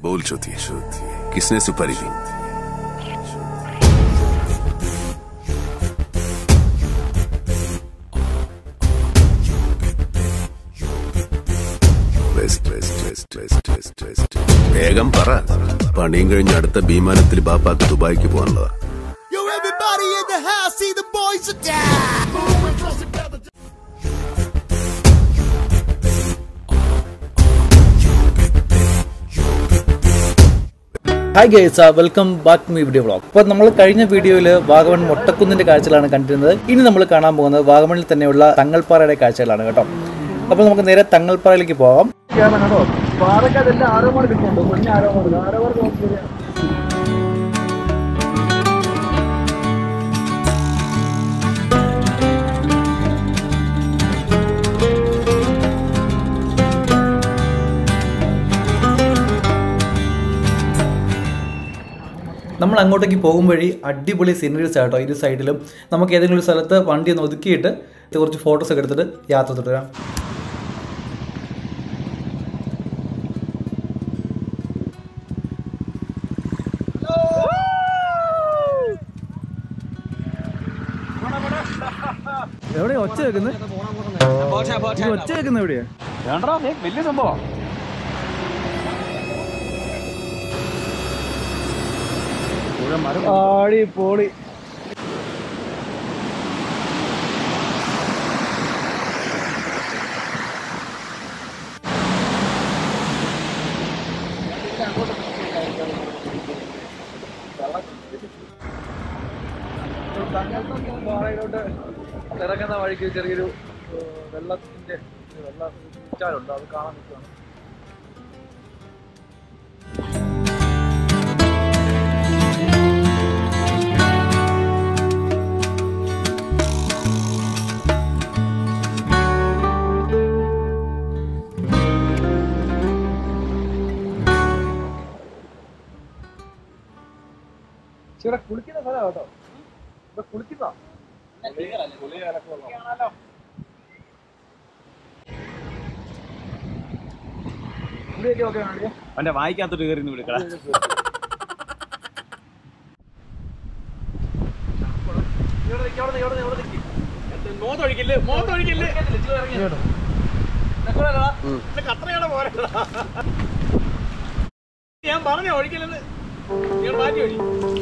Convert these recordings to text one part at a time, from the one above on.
बोल चुती किसने सुपारी दी വെസ്റ്റ്, വെസ്റ്റ്, വെസ്റ്റ്, വെസ്റ്റ്, വെസ്റ്റ്, വെസ്റ്റ്. വേഗം പറ പണിയും കഴിഞ്ഞ് അടുത്ത വിമാനത്തിൽ ബാപ്പാക്ക് ദുബായിക്ക് പോകാനുള്ളതാ Yo, everybody in the house, see the boys are down. Hi guys welcome back me video vlog അപ്പോൾ നമ്മൾ കഴിഞ്ഞ വീഡിയോയിൽ വാഗമൺ മൊട്ടക്കുന്നിന്റെ കാഴ്ചകളാണ് കണ്ടിരുന്നത് ഇനി നമ്മൾ കാണാൻ പോകുന്നത് വാഗമണിൽ തന്നെയുള്ള തങ്ങൾപ്പാറയുടെ കാഴ്ചകളാണ് കേട്ടോ അപ്പോൾ നമുക്ക് നേരെ തങ്ങൾപ്പാറയിലേക്ക് പോകാം നമ്മൾ അങ്ങോട്ടേക്ക് പോകും വഴി അടിപൊളി സീനറീസ് ആട്ടോ ഇരു സൈഡിലും നമുക്ക് ഏതെങ്കിലും ഒരു സ്ഥലത്ത് വണ്ടി ഒന്ന് ഒതുക്കിയിട്ട് കുറച്ച് ഫോട്ടോസ് ഒക്കെ എടുത്തിട്ട് യാത്ര തുടരാം എവിടെ ഒച്ച വെക്കുന്നത് ഒച്ച വെക്കുന്ന എവിടെയാ വലിയ സംഭവം ആടി പോളി ഇറങ്ങുന്ന വഴിക്ക് ചെറിയൊരു ഏഹ്, വെള്ളത്തിന്റെ ഒരു വെള്ള ചാലുണ്ട് അത് കാണാൻ നിൽക്കുകയാണ് പക്ഷെ ഇവിടെ കുളിക്കുന്ന സ്ഥലമാണ് കേട്ടോ ഇവിടെ കുളിക്കുന്ന കുളിയൊക്കെ ഓക്കെ ആണെങ്കിൽ അവന്റെ വായിക്കാത്തോട്ട് കയറി വിളിക്കട മോത്തൊഴിക്കില്ലേ മോത്തൊഴിക്കില്ലേ അത്രയാണ് പോരാ ഞാൻ പറഞ്ഞ ഒഴിക്കില്ലെന്ന് നിങ്ങൾ മാറ്റി ഒഴി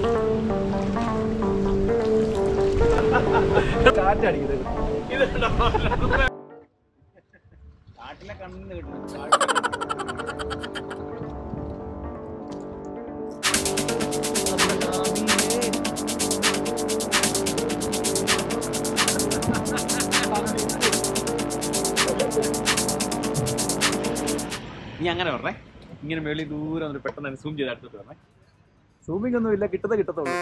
കാറ്റടിക്കുന്നത് ഇത് കാട്ടിലെ കണ്ണിന് കിട്ടുന്നു നീ അങ്ങനെ പറഞ്ഞേ ഇങ്ങനെ മേളിൽ ദൂരം വന്നിട്ട് പെട്ടെന്ന് തന്നെ സൂം ചെയ്ത് അടുത്തോട്ട് പറഞ്ഞേ സൂമിംഗ് ഒന്നും ഇല്ല കിട്ടുന്ന കിട്ടത്തുള്ളൂ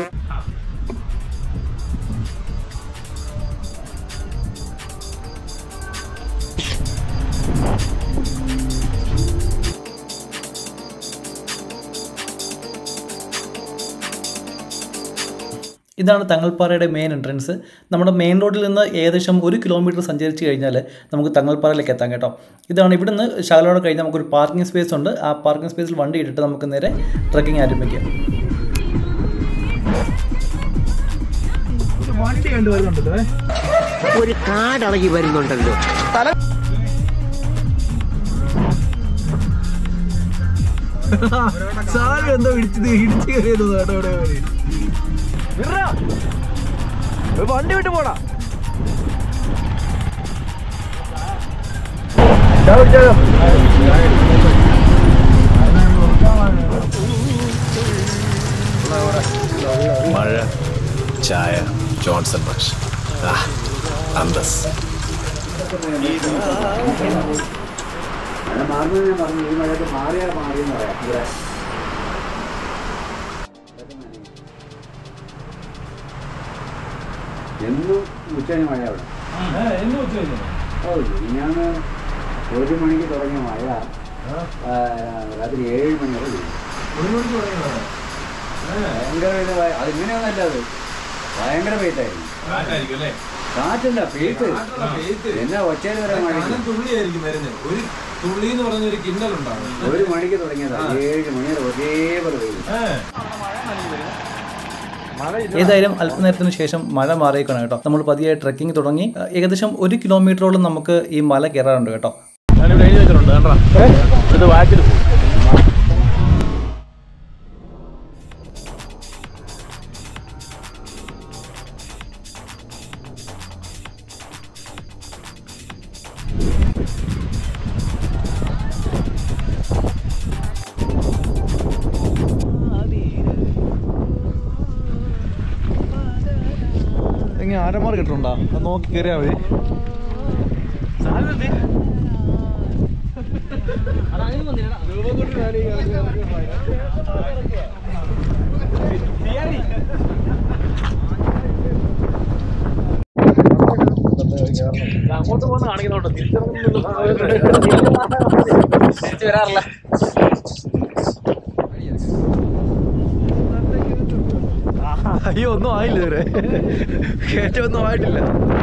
ഇതാണ് തങ്ങൾപ്പാറയുടെ മെയിൻ എൻട്രൻസ് നമ്മുടെ മെയിൻ റോഡിൽ നിന്ന് ഏകദേശം ഒരു കിലോമീറ്റർ സഞ്ചരിച്ച് കഴിഞ്ഞാൽ നമുക്ക് തങ്ങൾപ്പാറയിലേക്ക് എത്താം കേട്ടോ ഇതാണ് ഇവിടുന്ന് ശകലോടെ കഴിഞ്ഞാൽ നമുക്കൊരു പാർക്കിംഗ് സ്പേസ് ഉണ്ട് ആ പാർക്കിംഗ് സ്പേസിൽ വണ്ടി ഇട്ടിട്ട് നമുക്ക് നേരെ ട്രക്കിംഗ് ആരംഭിക്കാം വണ്ടി കണ്ടുവരുന്നുണ്ടല്ലോ ഏ? ഒരു കാടളകി വരുന്നുണ്ടല്ലോ സാധനം എന്തോ ഇടിച്ചത് ഇടിച്ചു കയറിയത് കേട്ടോ ഇവിടെ വരെ. വിട്രാ. ഒരു വണ്ടി വിട്ട് പോടാ ചാവ്, ചാവ്. മഴ ചായ ജോൺസൺ മാഷ് ആ, അന്തസ് എന്നും ഉച്ചകഴിഞ്ഞ് മഴ അവിടെ ഓ ഞാൻ ഒരു മണിക്ക് തുടങ്ങിയ മഴ ആ, രാത്രി ഏഴ് മണി വരെ പെയ്യും. ഭയങ്കര ഇത് ഭയ- അതിങ്ങനെയൊന്നല്ല അത് ഭയങ്കര പെയ്ത്തായിരുന്നു കാറ്റല്ല പെയ്ത്ത് എന്നാ ഒച്ചയിൽ വരെ മഴ തുള്ളി എന്ന് പറഞ്ഞ ഒരു കിന്നൽ ഉണ്ടാവും ഒരു മണിക്ക് തുടങ്ങിയതാ ഏഴ് മണി വരെ ഒരേപോലെ വെയിൽ ഏതായാലും അല്പനേരത്തിന് ശേഷം മഴ മാറിയേക്കാണ് കേട്ടോ നമ്മൾ പതിയെ ട്രെക്കിംഗ് തുടങ്ങി ഏകദേശം ഒരു കിലോമീറ്ററോളം നമുക്ക് ഈ മല കയറാറുണ്ട് കേട്ടോ ഞാനിവിടെ എഴുതി വെച്ചിട്ടുണ്ട് കണ്ടാ ഇത് വാക്കിൽ പോകും എങ്ങനെ ആരന്മാർ കിട്ടുന്നുണ്ടോ അത് നോക്കി കയറിയാ മതി അങ്ങോട്ട് പോകുന്ന കാണിക്കുന്നുണ്ടോ തിരിച്ചു വരാറില്ല അയ്യോ ഒന്നും ആയില്ല ഇതുവരെ കയറ്റമൊന്നും ആയിട്ടില്ല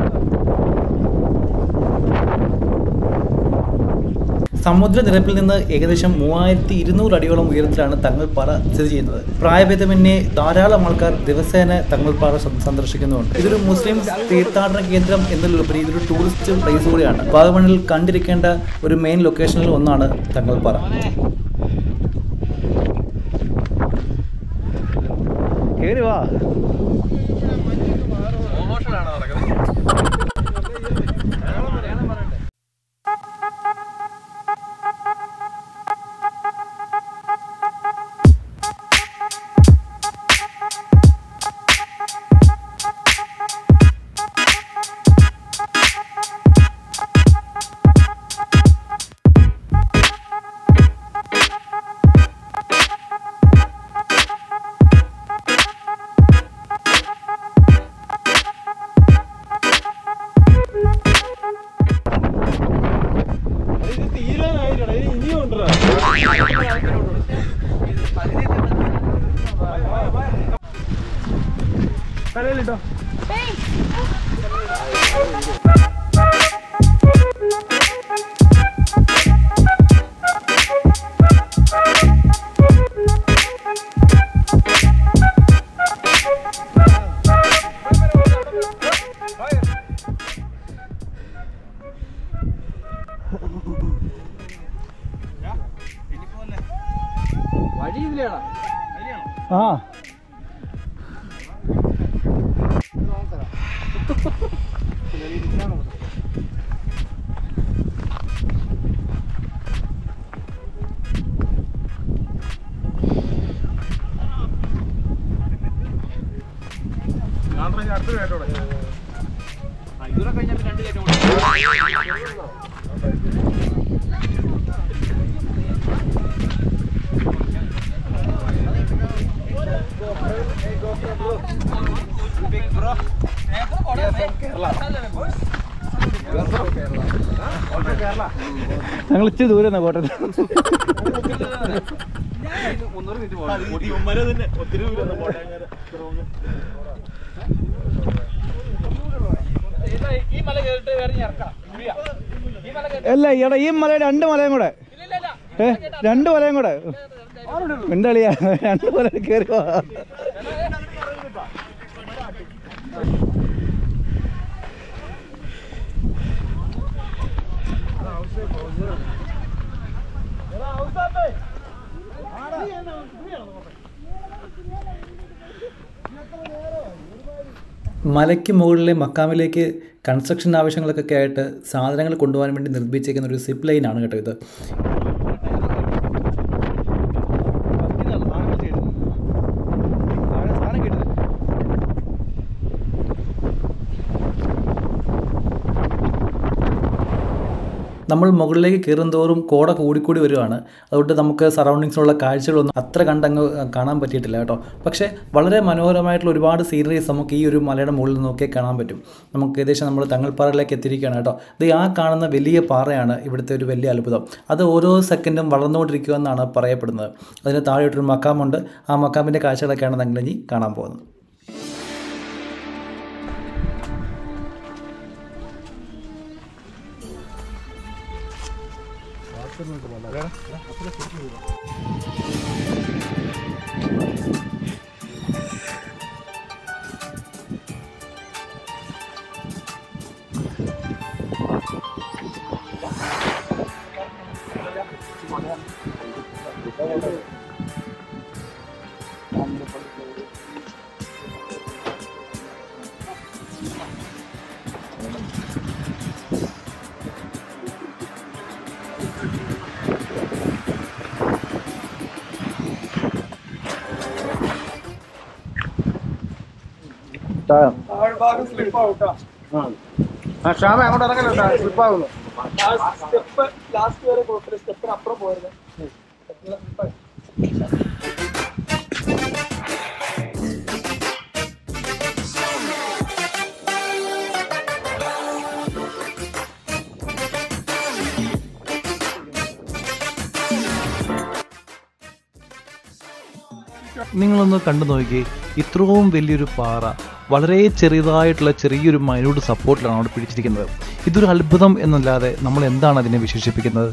സമുദ്രനിരപ്പിൽ നിന്ന് ഏകദേശം മൂവായിരത്തി ഇരുന്നൂറ് അടിയോളം ഉയരത്തിലാണ് തങ്ങൾപ്പാറ സ്ഥിതി ചെയ്യുന്നത് പ്രായഭേദമന്യേ ധാരാളം ആൾക്കാർ ദിവസേന തങ്ങൾപ്പാറ സ- സന്ദർശിക്കുന്നുണ്ട് ഇതൊരു മുസ്ലിം തീർത്ഥാടന കേന്ദ്രം എന്നതിലുപരി ഇതൊരു ടൂറിസ്റ്റ് പ്ലേസ് കൂടിയാണ് വാഗമണിൽ കണ്ടിരിക്കേണ്ട ഒരു മെയിൻ ലൊക്കേഷനിൽ ഒന്നാണ് തങ്ങൾപ്പാറ കേറി വാ ആ ഇതുകൂടെ കഴിഞ്ഞാൽ രണ്ട് കയറ്റം കൂടി ഞങ്ങൾ ഇച്ചിരി ദൂരെ കോട്ടയത്ത് അല്ല എടാ ഈ മല രണ്ട് മലയും കൂടെ ഏ രണ്ട് മലയും കൂടെ മിണ്ടളിയാ രണ്ട് മല കയറി വാ. മലയ്ക്ക് മുകളിലെ മക്കാമിലേക്ക് കൺസ്ട്രക്ഷൻ ആവശ്യങ്ങൾക്കൊക്കെ ആയിട്ട് സാധനങ്ങൾ കൊണ്ടുപോകാൻ വേണ്ടി നിർമ്മിച്ചേക്കുന്ന ഒരു സിപ്പ് ലൈനാണ് കേട്ടോ ഇത് നമ്മൾ മുകളിലേക്ക് കയറുന്തോറും കോട കൂടിക്കൂടി വരുവാണ് അതുകൊണ്ട് നമുക്ക് സറൗണ്ടിങ്സിലുള്ള കാഴ്ചകളൊന്നും അത്ര കണ്ടങ്ങ് കാണാൻ പറ്റിയിട്ടില്ല കേട്ടോ പക്ഷേ വളരെ മനോഹരമായിട്ടുള്ള ഒരുപാട് സീനറീസ് നമുക്ക് ഈ ഒരു മലയുടെ മുകളിൽ നിന്നൊക്കെ കാണാൻ പറ്റും നമുക്ക് ഏകദേശം നമ്മൾ തങ്ങൾപ്പാറയിലേക്ക് എത്തിയിരിക്കുകയാണ് കേട്ടോ ഇത് ആ കാണുന്ന വലിയ പാറയാണ് ഇവിടുത്തെ ഒരു വലിയ അത്ഭുതം അത് ഓരോ സെക്കൻഡും വളർന്നുകൊണ്ടിരിക്കുക എന്നാണ് പറയപ്പെടുന്നത് അതിന് താഴെയിട്ടൊരു മക്കാമുണ്ട് ആ മക്കാമിൻ്റെ കാഴ്ചകളൊക്കെയാണ് ഞങ്ങൾ ഇനി കാണാൻ പോകുന്നത് ക്ഷാമ അങ്ങോട്ട് ഇറങ്ങല്ലോ സ്ലിപ്പാകുന്നു നിങ്ങളൊന്ന് കണ്ടു നോക്കി ഇത്രയും വലിയൊരു പാറ വളരെ ചെറിയതായിട്ടുള്ള ചെറിയൊരു മൈനോട്ട് സപ്പോർട്ടിലാണ് അവിടെ പിടിച്ചിരിക്കുന്നത് ഇതൊരു അത്ഭുതം എന്നല്ലാതെ നമ്മൾ എന്താണ് അതിനെ വിശേഷിപ്പിക്കുന്നത്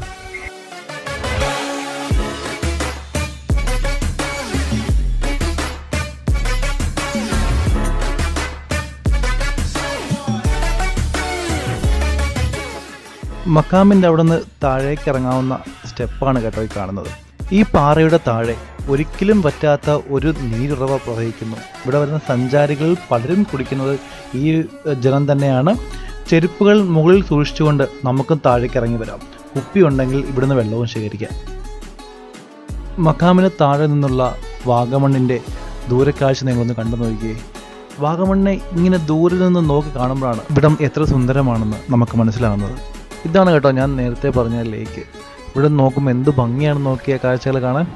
മക്കാമിൻ്റെ അവിടെ നിന്ന് താഴേക്ക് ഇറങ്ങാവുന്ന സ്റ്റെപ്പാണ് കേട്ടോ ഈ കാണുന്നത് ഈ പാറയുടെ താഴെ ഒരിക്കലും പറ്റാത്ത ഒരു നീരുറവ പ്രവഹിക്കുന്നു ഇവിടെ വരുന്ന സഞ്ചാരികൾ പലരും കുടിക്കുന്നത് ഈ ഏഹ്, ജലം തന്നെയാണ് ചെരുപ്പുകൾ മുകളിൽ സൂക്ഷിച്ചുകൊണ്ട് നമുക്കും താഴേക്ക് ഇറങ്ങി വരാം കുപ്പി ഉണ്ടെങ്കിൽ ഇവിടുന്ന് വെള്ളവും ശേഖരിക്കാം മക്കാമിന് താഴെ നിന്നുള്ള വാഗമണ്ണിൻ്റെ ദൂരക്കാഴ്ച നിങ്ങളൊന്ന് കണ്ടു നോക്കിയേ വാഗമണ്ണെ ഇങ്ങനെ ദൂരെ നിന്ന് നോക്കി കാണുമ്പോഴാണ് ഇവിടം എത്ര സുന്ദരമാണെന്ന് നമുക്ക് മനസ്സിലാകുന്നത് ഇതാണ് കേട്ടോ ഞാൻ നേരത്തെ പറഞ്ഞ ലേക്ക് ഇവിടെ നോക്കുമ്പോൾ എന്ത് ഭംഗിയാണ് നോക്കിയ കാഴ്ചകൾ കാണാൻ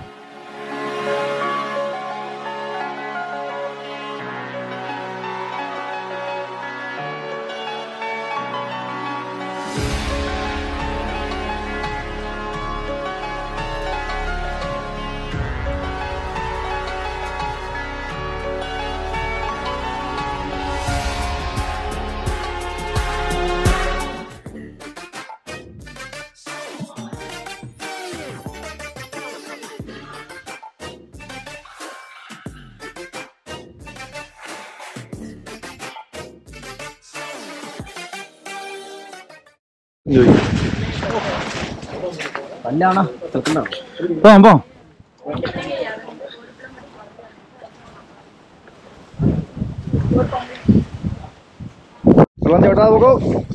പോവാം പോവാം വെള്ളം ചോട്ടാ നോക്കൂ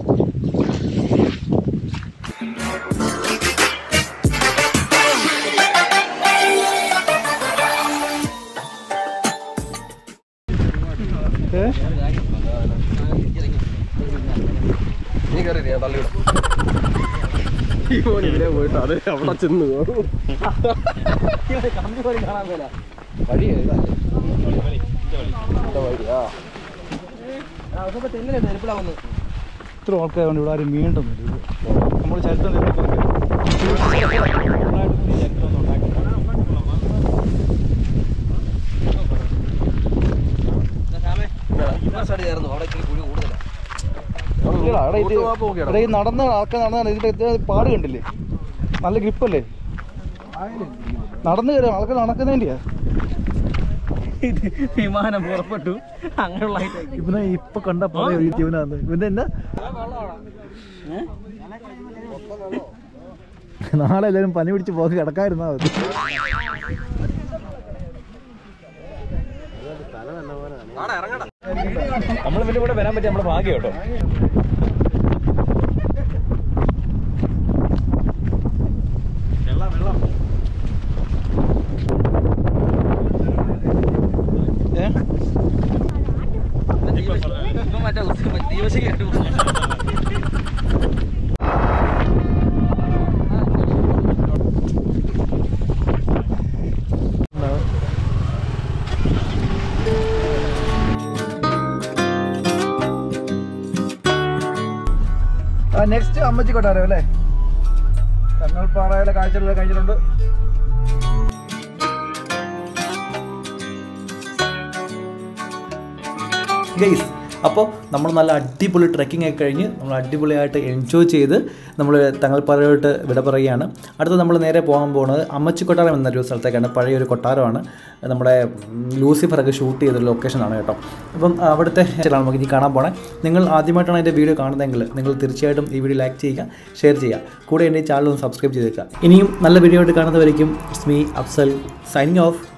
ഇത്ര ആൾക്കാരുണ്ട് ഇവിടെ ആരും വീണ്ടുന്നില്ല നമ്മൾ ചരിത്രം ഇവിടെ ഈ നടന്ന ആൾക്കാർ നടന്ന ഇതിന്റെ ഇത് പാട് കണ്ടില്ലേ നല്ല ഗ്രിപ്പല്ലേ നടന്നു കയറും ആൾക്കാർ നടക്കുന്നതിന്റെയാ വിമാനം പുറപ്പെട്ടു അങ്ങനെയുള്ള ഇവനെ ഇപ്പൊ കണ്ട പറയാ ഇവനാന്ന് ഇവന്റെ എന്നാ നാളെ എല്ലാവരും പനി പിടിച്ച് പോക്ക് കിടക്കാതിരുന്നാ മതി നമ്മൾ പിന്നെ ഇവിടെ വരാൻ പറ്റി നമ്മുടെ ഭാഗ്യം കേട്ടോ നെക്സ്റ്റ് അമ്മച്ചി കൊട്ടാരം അല്ലേ തങ്ങൾപ്പാറയിലെ കാഴ്ചകൾ കഴിഞ്ഞിട്ടുണ്ട് ഗൈസ് അപ്പോൾ നമ്മൾ നല്ല അടിപൊളി ട്രെക്കിംഗ് ഒക്കെ കഴിഞ്ഞ് നമ്മൾ അടിപൊളിയായിട്ട് എൻജോയ് ചെയ്ത് നമ്മൾ തങ്ങൾപ്പാറയോട്ട് വിട പറയുകയാണ് അടുത്ത് നമ്മൾ നേരെ പോകാൻ പോകുന്നത് അമ്മച്ചി കൊട്ടാരം എന്നൊരു സ്ഥലത്തേക്കാണ് പഴയൊരു കൊട്ടാരമാണ് നമ്മുടെ ഉം, ലൂസിഫറൊക്കെ ഷൂട്ട് ചെയ്തൊരു ലൊക്കേഷനാണ് കേട്ടോ അപ്പം അവിടുത്തെ ചിലാണ് നമുക്ക് ഇനി കാണാൻ പോണേ നിങ്ങൾ ആദ്യമായിട്ടാണ് എൻ്റെ വീഡിയോ കാണുന്നതെങ്കിൽ നിങ്ങൾ തീർച്ചയായിട്ടും ഈ വീഡിയോ ലൈക്ക് ചെയ്യുക ഷെയർ ചെയ്യുക കൂടെ എൻ്റെ ചാനൽ ഒന്ന് സബ്സ്ക്രൈബ് ചെയ്തേക്കുക ഇനിയും നല്ല വീഡിയോ ആയിട്ട് കാണുന്നവരേക്കും സ്മീ അഫ്സൽ സൈനിങ് ഓഫ്